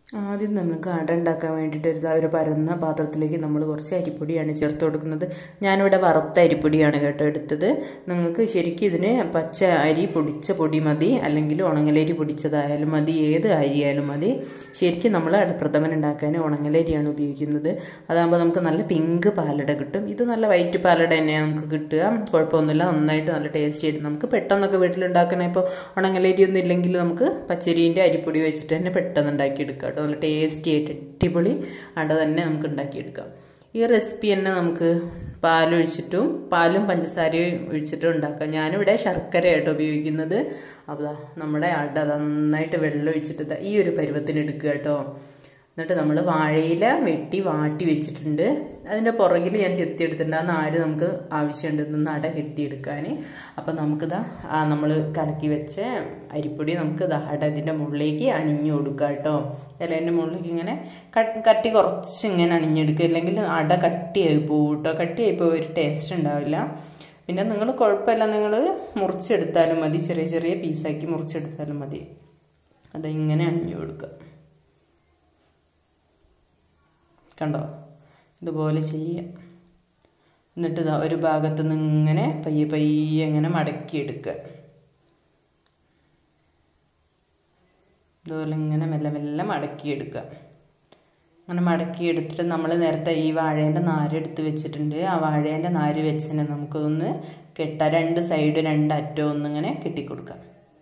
ആദ്യം നമുക്ക് അട ഉണ്ടാക്കാൻ വേണ്ടിയിട്ട് ഒരു ഒരു പരന്ന പാത്രത്തിലേക്ക് നമ്മൾ കുറച്ച് അരിപ്പൊടിയാണ് ചേർത്ത് കൊടുക്കുന്നത് ഞാനിവിടെ വറുത്ത അരിപ്പൊടിയാണ് കേട്ടോ എടുത്തത് നിങ്ങൾക്ക് ശരിക്കും ഇതിന് പച്ച അരി പൊടിച്ച പൊടി മതി അല്ലെങ്കിൽ ഉണങ്ങലരി പൊടിച്ചതായാലും മതി ഏത് അരിയായാലും മതി ശരിക്കും നമ്മൾ അടപ്രഥമൻ ഉണ്ടാക്കാൻ ഉണങ്ങലരിയാണ് ഉപയോഗിക്കുന്നത് അതാകുമ്പോൾ നമുക്ക് നല്ല പിങ്ക് പാലട കിട്ടും ഇത് നല്ല വൈറ്റ് പാലട തന്നെയാണ് നമുക്ക് കിട്ടുക കുഴപ്പമൊന്നുമില്ല നന്നായിട്ട് നല്ല ടേസ്റ്റി ആയിട്ട് നമുക്ക് പെട്ടെന്നൊക്കെ വീട്ടിലുണ്ടാക്കണ ഇപ്പോൾ ഉണങ്ങലരി ഒന്നും ഇല്ലെങ്കിൽ നമുക്ക് പച്ചരീൻ്റെ അരിപ്പൊടി വെച്ചിട്ട് തന്നെ പെട്ടെന്ന് ഉണ്ടാക്കിയെടുക്കാം കേട്ടോ നല്ല ടേസ്റ്റി ആയിട്ട് അടിപൊളി അട തന്നെ നമുക്ക് ഉണ്ടാക്കിയെടുക്കാം ഈ റെസിപ്പി തന്നെ നമുക്ക് പാലൊഴിച്ചിട്ടും പാലും പഞ്ചസാരയും ഒഴിച്ചിട്ടും ഉണ്ടാക്കാം ഞാനിവിടെ ശർക്കരയായിട്ട് ഉപയോഗിക്കുന്നത് അപ്പോൾ നമ്മുടെ അട നന്നായിട്ട് വെള്ളം ഒഴിച്ചിട്ട് ഈ ഒരു പരുവത്തിന് എടുക്കുക കേട്ടോ എന്നിട്ട് നമ്മൾ വാഴയില വെട്ടി വാട്ടി വെച്ചിട്ടുണ്ട് അതിൻ്റെ പുറകിൽ ഞാൻ ചെത്തിയെടുത്തിട്ടുണ്ട് ആ നാര് നമുക്ക് ആവശ്യമുണ്ട് നിന്ന് അട കെട്ടിയെടുക്കാൻ അപ്പോൾ നമുക്കിതാ ആ നമ്മൾ കലക്കി വെച്ച അരിപ്പൊടി നമുക്ക് ഇതാ അട ഇതിൻ്റെ മുകളിലേക്ക് അണിഞ്ഞു കൊടുക്കുക കേട്ടോ ഇലേൻ്റെ മുകളിലേക്ക് ഇങ്ങനെ കട്ടി കുറച്ച് ഇങ്ങനെ അണിഞ്ഞെടുക്കുക ഇല്ലെങ്കിൽ അട കട്ടിയായി പോകും കേട്ടോ കട്ടിയായി പോയി ഒരു ടേസ്റ്റ് ഉണ്ടാവില്ല പിന്നെ നിങ്ങൾ കുഴപ്പമില്ല നിങ്ങൾ മുറിച്ചെടുത്താലും മതി ചെറിയ ചെറിയ പീസാക്കി മുറിച്ചെടുത്താലും മതി അത് ഇങ്ങനെ അണിഞ്ഞു കൊടുക്കുക കണ്ടോ ഇതുപോലെ ചെയ്യുക എന്നിട്ട് ഇതാ ഒരു ഭാഗത്ത് നിന്ന് ഇങ്ങനെ പയ്യെ പയ്യെ ഇങ്ങനെ മടക്കിയെടുക്കുക ഇതുപോലെ ഇങ്ങനെ മെല്ലെ മെല്ലെ മടക്കിയെടുക്കുക അങ്ങനെ മടക്കിയെടുത്തിട്ട് നമ്മൾ നേരത്തെ ഈ വാഴേൻ്റെ നാര് എടുത്ത് വെച്ചിട്ടുണ്ട് ആ വാഴേൻ്റെ നാര് വെച്ചിനെ നമുക്കൊന്ന് കെട്ടാം രണ്ട് സൈഡ് രണ്ട് അറ്റവും ഒന്നിങ്ങനെ കെട്ടിക്കൊടുക്കാം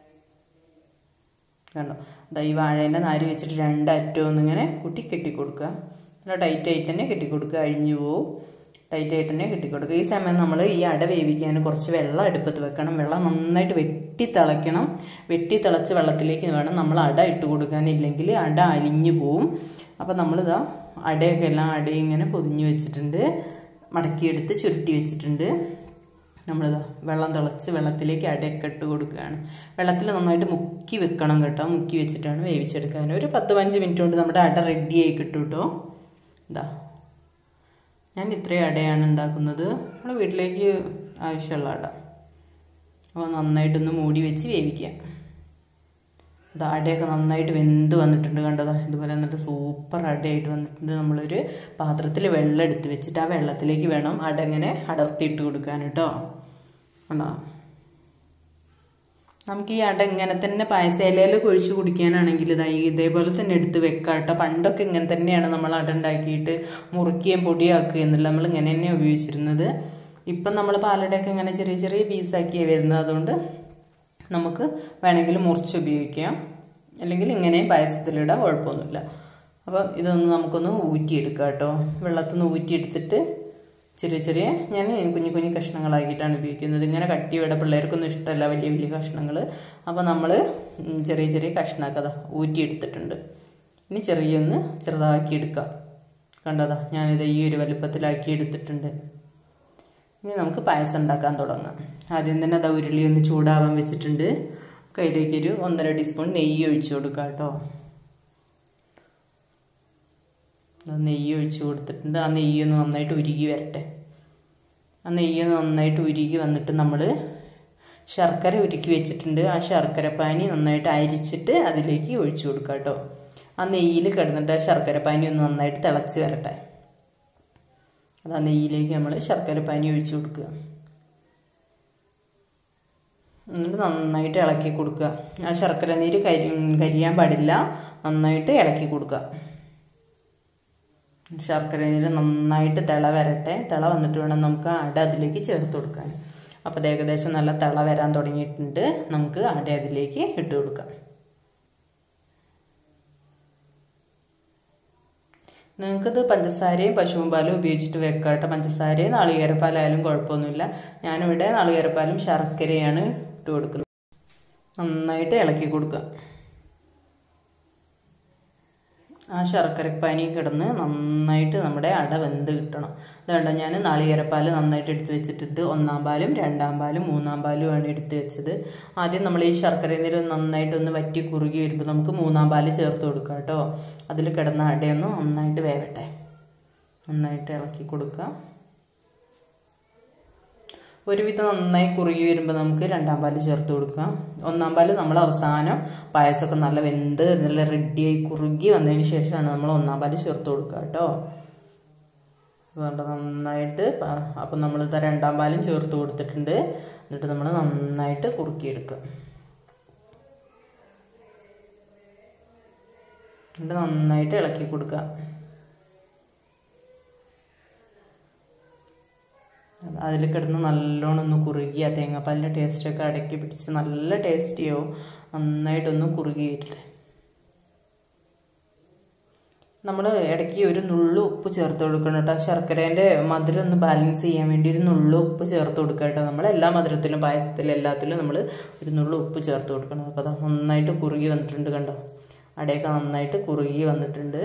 കണ്ടോ അതാ ഈ വാഴേൻ്റെ നാര് വെച്ചിട്ട് രണ്ട് അറ്റവും ഒന്നിങ്ങനെ കുട്ടി കെട്ടിക്കൊടുക്കുക നല്ല ടൈറ്റ് ആയിട്ട് തന്നെ കെട്ടിക്കൊടുക്കുക അഴിഞ്ഞു പോവും ടൈറ്റ് ആയിട്ട് തന്നെ കെട്ടിക്കൊടുക്കുക ഈ സമയം നമ്മൾ ഈ അട വേവിക്കാൻ കുറച്ച് വെള്ളം അടുപ്പത്ത് വെക്കണം വെള്ളം നന്നായിട്ട് വെട്ടി തിളയ്ക്കണം വെട്ടി തിളച്ച് വെള്ളത്തിലേക്ക് വേണം നമ്മൾ അട ഇട്ട് കൊടുക്കാനില്ലെങ്കിൽ അട അലിഞ്ഞു പോവും അപ്പോൾ നമ്മളിതാ അടയൊക്കെ എല്ലാം അട ഇങ്ങനെ പൊതിഞ്ഞ് വെച്ചിട്ടുണ്ട് മടക്കിയെടുത്ത് ചുരുട്ടി വെച്ചിട്ടുണ്ട് നമ്മളിതാ വെള്ളം തിളച്ച് വെള്ളത്തിലേക്ക് അടയൊക്കെ ഇട്ട് കൊടുക്കുകയാണ് വെള്ളത്തിൽ നന്നായിട്ട് മുക്കി വെക്കണം കേട്ടോ മുക്കി വെച്ചിട്ടാണ് വേവിച്ചെടുക്കാൻ ഒരു പത്ത് പതിനഞ്ച് മിനിറ്റ് കൊണ്ട് നമ്മുടെ അട റെഡി ആയി കിട്ടും കേട്ടോ ഇതാ ഞാൻ ഇത്രയും അടയാണ് ഉണ്ടാക്കുന്നത് നമ്മുടെ വീട്ടിലേക്ക് ആവശ്യമുള്ള അട അപ്പോൾ നന്നായിട്ടൊന്ന് മൂടി വെച്ച് വേവിക്കാം ഇത് അടയൊക്കെ നന്നായിട്ട് വെന്ത് വന്നിട്ടുണ്ട് കണ്ടതാ ഇതുപോലെ എന്നിട്ട് സൂപ്പർ അടയായിട്ട് വന്നിട്ടുണ്ട് നമ്മളൊരു പാത്രത്തിൽ വെള്ളം എടുത്ത് വെച്ചിട്ട് ആ വെള്ളത്തിലേക്ക് വേണം അട ഇങ്ങനെ അടർത്തിയിട്ട് കൊടുക്കാൻ കേട്ടോ കണ്ടോ നമുക്ക് ഈ അട ഇങ്ങനെ തന്നെ പായസയിലയിൽ കുഴിച്ച് കുടിക്കാനാണെങ്കിൽ ഇതാ ഇതേപോലെ തന്നെ എടുത്ത് വെക്കാം കേട്ടോ പണ്ടൊക്കെ ഇങ്ങനെ തന്നെയാണ് നമ്മൾ അട ഉണ്ടാക്കിയിട്ട് മുറുക്കുകയും പൊടിയാക്കുകയും എന്നുള്ള നമ്മൾ ഇങ്ങനെ തന്നെ ഉപയോഗിച്ചിരുന്നത് ഇപ്പം നമ്മൾ പാലടയൊക്കെ ഇങ്ങനെ ചെറിയ ചെറിയ പീസാക്കിയാണ് വരുന്നത് അതുകൊണ്ട് നമുക്ക് വേണമെങ്കിൽ മുറിച്ച് ഉപയോഗിക്കാം അല്ലെങ്കിൽ ഇങ്ങനെ പായസത്തിലിടാം കുഴപ്പമൊന്നുമില്ല അപ്പോൾ ഇതൊന്ന് നമുക്കൊന്ന് ഊറ്റിയെടുക്കാം കേട്ടോ വെള്ളത്തിൽ നിന്ന് ഊറ്റിയെടുത്തിട്ട് ചെറിയ ചെറിയ ഞാൻ കുഞ്ഞു കുഞ്ഞു കഷ്ണങ്ങളാക്കിയിട്ടാണ് ഉപയോഗിക്കുന്നത് ഇങ്ങനെ കട്ടിയുടെ പിള്ളേർക്കൊന്നും ഇഷ്ടമല്ല വലിയ വലിയ കഷ്ണങ്ങൾ അപ്പോൾ നമ്മൾ ചെറിയ ചെറിയ കഷ്ണമൊക്കെ ഊറ്റിയെടുത്തിട്ടുണ്ട് ഇനി ചെറിയൊന്ന് ചെറുതാക്കി എടുക്കാം കണ്ടതാ ഞാനിത് ഈ ഒരു വലുപ്പത്തിലാക്കി എടുത്തിട്ടുണ്ട് ഇനി നമുക്ക് പായസം ഉണ്ടാക്കാൻ തുടങ്ങാം ആദ്യം തന്നെ അത് ഉരുളി ഒന്ന് ചൂടാവാൻ വെച്ചിട്ടുണ്ട് കയ്യിലേക്ക് ഒരു ഒന്നര ടീസ്പൂൺ നെയ്യ് ഒഴിച്ചു കൊടുക്കാം കേട്ടോ നെയ്യ് ഒഴിച്ച് കൊടുത്തിട്ടുണ്ട് ആ നെയ്യ് ഒന്ന് നന്നായിട്ട് ഉരുകി വരട്ടെ ആ നെയ്യ് നന്നായിട്ട് ഉരുകി വന്നിട്ട് നമ്മൾ ശർക്കര ഉരുക്കി വെച്ചിട്ടുണ്ട് ആ ശർക്കര പാനി നന്നായിട്ട് അരിച്ചിട്ട് അതിലേക്ക് ഒഴിച്ചു കൊടുക്കാം കേട്ടോ ആ നെയ്യിൽ കിടന്നിട്ട് ആ ശർക്കര പാനി ഒന്ന് നന്നായിട്ട് തിളച്ച് വരട്ടെ അത് ആ നെയ്യിലേക്ക് നമ്മൾ ശർക്കര പാനി ഒഴിച്ചു കൊടുക്കുക എന്നിട്ട് നന്നായിട്ട് ഇളക്കി കൊടുക്കുക ആ ശർക്കര നീര് കരി കരിയാൻ പാടില്ല നന്നായിട്ട് ഇളക്കി കൊടുക്കുക ശർക്കര നീര് നന്നായിട്ട് തിള വരട്ടെ തിള വന്നിട്ട് വേണം നമുക്ക് അട അതിലേക്ക് ചേർത്ത് കൊടുക്കാൻ അപ്പോൾ അത് ഏകദേശം നല്ല തിള വരാൻ തുടങ്ങിയിട്ടുണ്ട് നമുക്ക് അട അതിലേക്ക് ഇട്ട് കൊടുക്കാം നിങ്ങൾക്കത് പഞ്ചസാരയും പശുവും പാലും ഉപയോഗിച്ചിട്ട് വെക്കാട്ടെ പഞ്ചസാരയും നാളികേരപ്പാലായാലും കുഴപ്പമൊന്നുമില്ല ഞാനിവിടെ നാളികേരപ്പാലും ശർക്കരയാണ് ഇട്ട് കൊടുക്കുന്നത് നന്നായിട്ട് ഇളക്കി കൊടുക്കുക ആ ശർക്കരപ്പാനി കിടന്ന് നന്നായിട്ട് നമ്മുടെ അട വെന്ത് കിട്ടണം അതുകൊണ്ട് ഞാൻ നാളികേരപ്പാൽ നന്നായിട്ട് എടുത്ത് വെച്ചിട്ടുണ്ട് ഒന്നാം പാലും രണ്ടാം പാലും മൂന്നാം പാലുമാണ് എടുത്ത് വെച്ചത് ആദ്യം നമ്മൾ ഈ ശർക്കര നീര് നന്നായിട്ട് ഒന്ന് വറ്റി കുറുകി വരുമ്പോൾ നമുക്ക് മൂന്നാം പാല് ചേർത്ത് കൊടുക്കാം കേട്ടോ അതിൽ കിടന്ന അടയൊന്ന് നന്നായിട്ട് വേവട്ടെ നന്നായിട്ട് ഇളക്കി കൊടുക്കുക ഒരുവിധം നന്നായി കുറുകി വരുമ്പോൾ നമുക്ക് രണ്ടാം പാല് ചേർത്ത് കൊടുക്കാം ഒന്നാം പാല് നമ്മൾ അവസാനം പായസമൊക്കെ നല്ല വെന്ത് നല്ല റെഡിയായി കുറുകി വന്നതിന് ശേഷമാണ് നമ്മൾ ഒന്നാം പാല് ചേർത്ത് കൊടുക്കുക കേട്ടോ വേണ്ട നന്നായിട്ട് അപ്പം നമ്മൾ രണ്ടാം പാലും ചേർത്ത് കൊടുത്തിട്ടുണ്ട് എന്നിട്ട് നമ്മൾ നന്നായിട്ട് കുറുക്കിയെടുക്കുക എന്നിട്ട് നന്നായിട്ട് ഇളക്കി കൊടുക്കുക അതിൽ കിടന്ന് നല്ലോണം ഒന്ന് കുറുകി ആ തേങ്ങാപ്പാലിൻ്റെ ടേസ്റ്റൊക്കെ അടക്കി പിടിച്ച് നല്ല ടേസ്റ്റിയാവും നന്നായിട്ടൊന്ന് കുറുകി വരില്ലേ നമ്മൾ ഇടയ്ക്ക് ഒരു നുള്ളു ഉപ്പ് ചേർത്ത് കൊടുക്കണം കേട്ടോ ശർക്കരേൻ്റെ മധുരം ഒന്ന് ബാലൻസ് ചെയ്യാൻ വേണ്ടി ഒരു നുള്ളു ഉപ്പ് ചേർത്ത് കൊടുക്കുക കേട്ടോ നമ്മൾ എല്ലാ മധുരത്തിലും പായസത്തിലും എല്ലാത്തിലും നമ്മൾ ഒരു നുള്ളു ഉപ്പ് ചേർത്ത് കൊടുക്കണം അപ്പോൾ അത് നന്നായിട്ട് കുറുകി വന്നിട്ടുണ്ട് കണ്ടോ അടയൊക്കെ നന്നായിട്ട് കുറുകി വന്നിട്ടുണ്ട്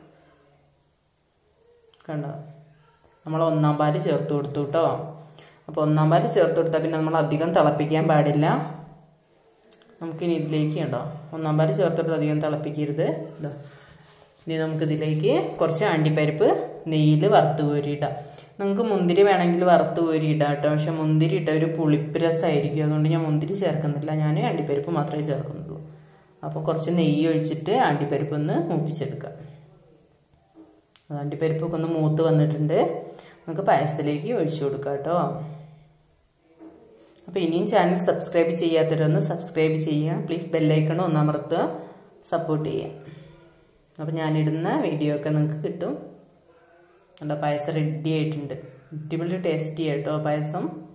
കണ്ടോ നമ്മൾ ഒന്നാം പാല് ചേർത്ത് കൊടുത്തു കേട്ടോ അപ്പോൾ ഒന്നാം പാല് ചേർത്ത് കൊടുത്താൽ പിന്നെ നമ്മൾ അധികം തിളപ്പിക്കാൻ പാടില്ല നമുക്കിനി ഇതിലേക്ക് ഉണ്ടോ ഒന്നാം പാല് ചേർത്ത് കൊടുത്ത് അധികം തിളപ്പിക്കരുത് ഇതാ ഇനി നമുക്കിതിലേക്ക് കുറച്ച് അണ്ടിപ്പരിപ്പ് നെയ്യിൽ വറുത്ത് കോരിയിടാം നിങ്ങൾക്ക് മുന്തിരി വേണമെങ്കിൽ വറുത്ത് കോരിയിടാം കേട്ടോ പക്ഷെ മുന്തിരി ഇട്ട ഒരു പുളിപ്പ് രസമായിരിക്കും അതുകൊണ്ട് ഞാൻ മുന്തിരി ചേർക്കുന്നില്ല ഞാൻ അണ്ടിപ്പരിപ്പ് മാത്രമേ ചേർക്കുന്നുള്ളൂ അപ്പോൾ കുറച്ച് നെയ്യ് ഒഴിച്ചിട്ട് അണ്ടിപ്പരിപ്പ് ഒന്ന് മൂപ്പിച്ചെടുക്കാം അണ്ടിപ്പരിപ്പൊക്കെ ഒന്ന് മൂത്ത് വന്നിട്ടുണ്ട് നമുക്ക് പായസത്തിലേക്ക് ഒഴിച്ചു കൊടുക്കാം കേട്ടോ അപ്പോൾ ഇനിയും ചാനൽ സബ്സ്ക്രൈബ് ചെയ്യാത്തവരൊന്ന് സബ്സ്ക്രൈബ് ചെയ്യുക പ്ലീസ് ബെല്ലൈക്കണം ഒന്നമർത്തുക സപ്പോർട്ട് ചെയ്യുക അപ്പോൾ ഞാനിടുന്ന വീഡിയോ ഒക്കെ നിങ്ങൾക്ക് കിട്ടും നല്ല പായസം റെഡി ആയിട്ടുണ്ട് അടിപൊളി ടേസ്റ്റി ആയിട്ടോ പായസം